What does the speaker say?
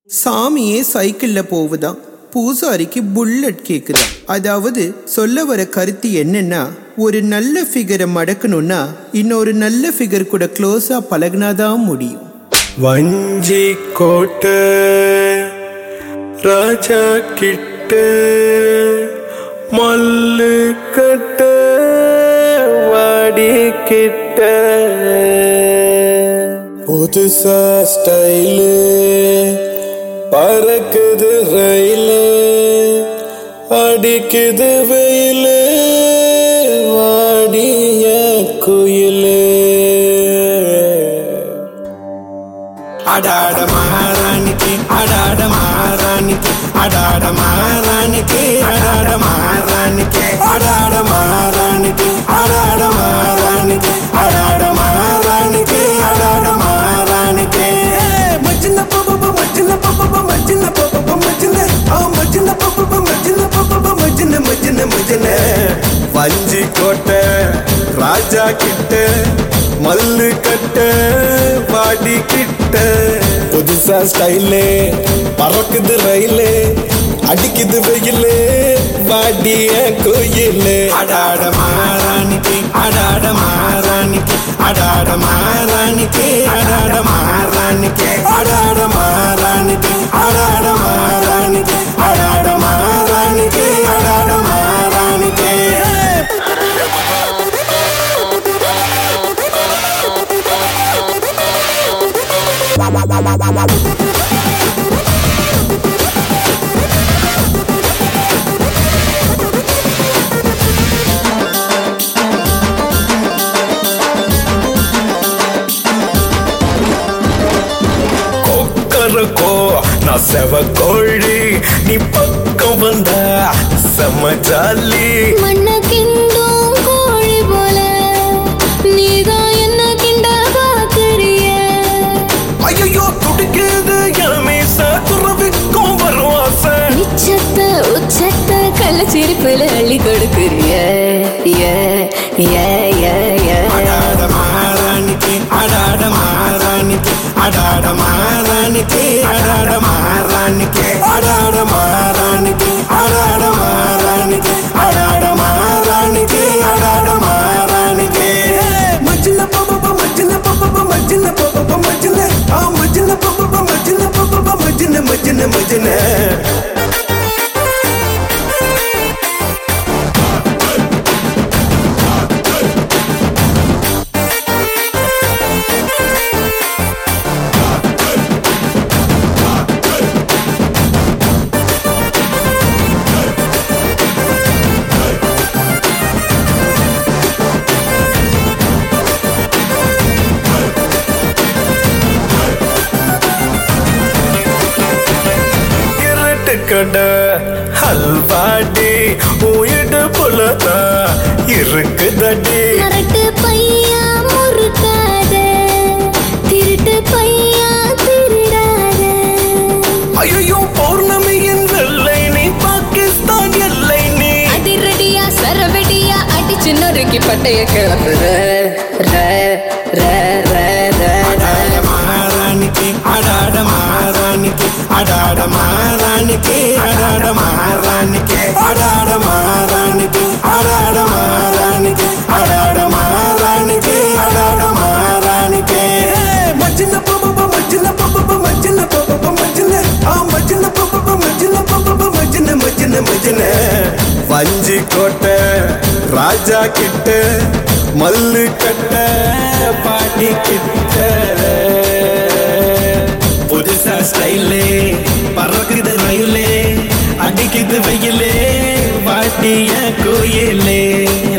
சாமியே சைக்கிள்ல போகுதாம் பூசாரிக்கு புல்லட் கேக்குதாம் அதாவது சொல்ல வர கருத்து என்னன்னா ஒரு நல்ல ஃபிகரை மடக்கணும்னா இன்னொரு நல்ல ஃபிகர் கூட க்ளோஸா பழகினாதான் முடியும் வஞ்சி கோட்டை ராஜா கிட்ட மல்லு கட்ட வாடி கிட்ட புதுசா ஸ்டைலு பறக்குது ரயிலு அடிக்குது வெயிலு வாடிய குயிலு அடாட மகாராணிக்கு அடாட மகாராணிக்கு அடாட மகாராணிக்கு அடாட மகாராணிக்கு அடாட மகாராணிக்கு அடாட மகாராணிக்கு அடாட மகாராணிக்கு அடாட மகாராணிக்கு மச்சின பப்ப மச்சின பப்ப மச்சின பப்ப மச்சின ஆ மச்சின பப்ப மச்சின பப்ப மச்சின மச்சின மச்சின வஞ்சி கோட்டை ராஜா கிட்ட மல்லு கட்ட பாடி கிட்ட புதுசா ஸ்டைலு பறக்குது ரயிலு அடிக்குது வெயிலு வாடிய கோயிலு அடாட மகாராணிக்கு அடாட மகாராணிக்கு அடாட மகாராணிக்கு அடாட மகாராணிக்கு அடாட மகாராணிக்கு அடாட மகாராணிக்கு அடாட மகாராணிக்கு அடாட மகாராணிக்கு கொக்கரக்கோ நான் செவ கோழி நீ பக்கம் வந்தா செம்ம ஜாலி மண்ண கிண்டும் கோழி போல நீதான் என்ன கிண்ட பாக்குறிய ஐயோ துடிக்குது எமீச துறவிக்கும் வரும் ஆசை நிச்சத்த உச்சத்த கள்ள சிரிப்புல அள்ளி கொடுக்குறிய ஏ ஏ ஏ ஏ அடாட மகாராணிக்கு அடாட மகாராணிக்கு அடாட மகாராணிக்கு அடாட மகாராணிக்கு அடாட மகாராணிக்கு அடாட மகாராணிக்கு அடாட மகாராணிக்கு அடாட மகாராணிக்கு மச்சின பப்ப மச்சின பப்ப மச்சின பப்ப மச்சின ஆ மச்சின பப்ப மச்சின பப்ப மச்சின மச்சின மச்சின இருட்டு கடை ஹல்வாடி உயிடு புலதா இருக்குதடி மரட்டு பையா முறுக்காத திருட்டு பையா திருடாத ஐயோ பௌர்ணமியின் வெள்ளை நீ பாகிஸ்தான் எல்லை நீ அதிரடியா சரவெடியா அடிச்சு நொறுக்கி பட்டைய கிளப்புற ர ர ர ர அடாட மகாராணிக்கு அடாட மகாராணிக்கு அடாட மகாராணிக்கு அடாட மகாராணிக்கு அடாட மகாராணிக்கு அடாட மகாராணிக்கு அடாட மகாராணிக்கு அடாட மகாராணிக்கு மச்சின பப்ப மச்சின பப்ப மச்சின பப்ப மச்சின ஆ மச்சின பப்ப மச்சின பப்ப மச்சின மச்சின மச்சின வஞ்சி கோட்டை ராஜா கிட்ட மல்லு கட்ட பாட்டி கிட்ட புதுசா ஸ்டைலே பறக்குது ரயிலே அடிக்குது வெயிலே பாட்டிய கோயிலே